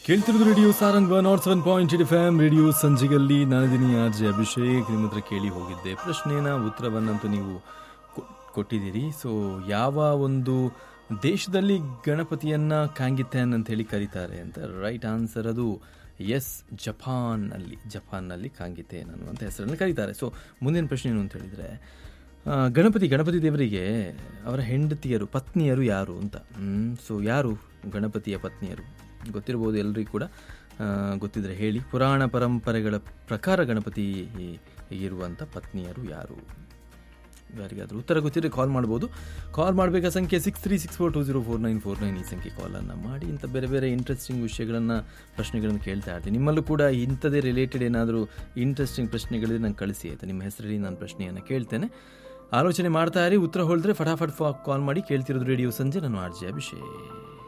ಕೇಳ್ತಿರೋದು radio Sarang nought seven point eight F M radio ಸಂಜೆಗಲ್ಲಿ ನಾನಿದ್ದೀನಿ ಆರ್ ಜೆ ಅಭಿಷೇಕ್ ನಿಮ್ಮ ಹತ್ರ ಕೇಳಿ ಹೋಗಿದ್ದೆ ಪ್ರಶ್ನೆನ ಉತ್ತರವನ್ನಂತೂ ನೀವು ಕೊ- ಕೊಟ್ಟಿದ್ದೀರಿ ಸೊ ಯಾವ ಒಂದು ದೇಶದಲ್ಲಿ ಗಣಪತಿಯನ್ನ ಕಾಂಗಿತ್ಯಾನ್ ಅಂತ ಹೇಳಿ ಕರೀತಾರೆ ಅಂತ ರೈಟ್ ಆನ್ಸರ್ ಅದು ಎಸ್ ಜಪಾನ್ನಲ್ಲಿ ಜಪಾನ್ನಲ್ಲಿ ಕಾಂಗಿತೇನ್ ಅನ್ನುವಂಥ ಹೆಸರಲ್ಲಿ ಕರೀತಾರೆ ಸೊ ಮುಂದಿನ ಪ್ರಶ್ನೆ ಏನು ಅಂತ ಹೇಳಿದರೆ ಆ, ಗಣಪತಿ ಗಣಪತಿ ದೇವರಿಗೆ ಅವರ ಹೆಂಡತಿಯರು ಪತ್ನಿಯರು ಯಾರು ಅಂತ ಸೊ ಯಾರು ಗಣಪತಿಯ ಪತ್ನಿಯರು ಗೊತ್ತಿರ್ಬೋದು ಎಲ್ಲರಿಗೂ ಕೂಡ ಆ, ಗೊತ್ತಿದ್ರೆ ಹೇಳಿ ಪುರಾಣ ಪರಂಪರೆಗಳ ಪ್ರಕಾರ ಗಣಪತಿ ಇರುವಂಥ ಪತ್ನಿಯರು ಯಾರು ಯಾರಿಗಾದ್ರೂ ಉತ್ತರ ಗೊತ್ತಿದ್ರೆ ಕಾಲ್ ಮಾಡ್ಬೋದು ಕಾಲ್ ಮಾಡಬೇಕಾ ಸಂಖ್ಯೆ six three six four two zero four nine four nine ಈ ಸಂಖ್ಯೆ ಕಾಲನ್ನು ಮಾಡಿ ಇಂಥ ಬೇರೆ ಬೇರೆ ಇಂಟ್ರೆಸ್ಟಿಂಗ್ ವಿಷಯಗಳನ್ನು ಪ್ರಶ್ನೆಗಳನ್ನು ಕೇಳ್ತಾ ಇರ್ತೀನಿ ನಿಮ್ಮಲ್ಲೂ ಕೂಡ ಇಂಥದೇ ರಿಲೇಟೆಡ್ ಏನಾದರೂ ಇಂಟ್ರೆಸ್ಟಿಂಗ್ ಪ್ರಶ್ನೆಗಳಿದ್ರೆ ನಂಗೆ ಕಳಿಸಿ ಆಯಿತಾ ನಿಮ್ಮ ಹೆಸರಲ್ಲಿ ನಾನು ಪ್ರಶ್ನೆಯನ್ನು ಕೇಳ್ತೇನೆ ಆಲೋಚನೆ ಮಾಡ್ತಾ ಇರಿ ಉತ್ತರ ಹೊಳಿದ್ರೆ ಫಟಾಫಟ್ ಕಾಲ್ ಮಾಡಿ ಕೇಳ್ತಿರೋದು ರೇಡಿಯೋ ಸಂಜೆ ನಾನು ಆರ್ ಜೆ ಅಭಿಷೇಕ್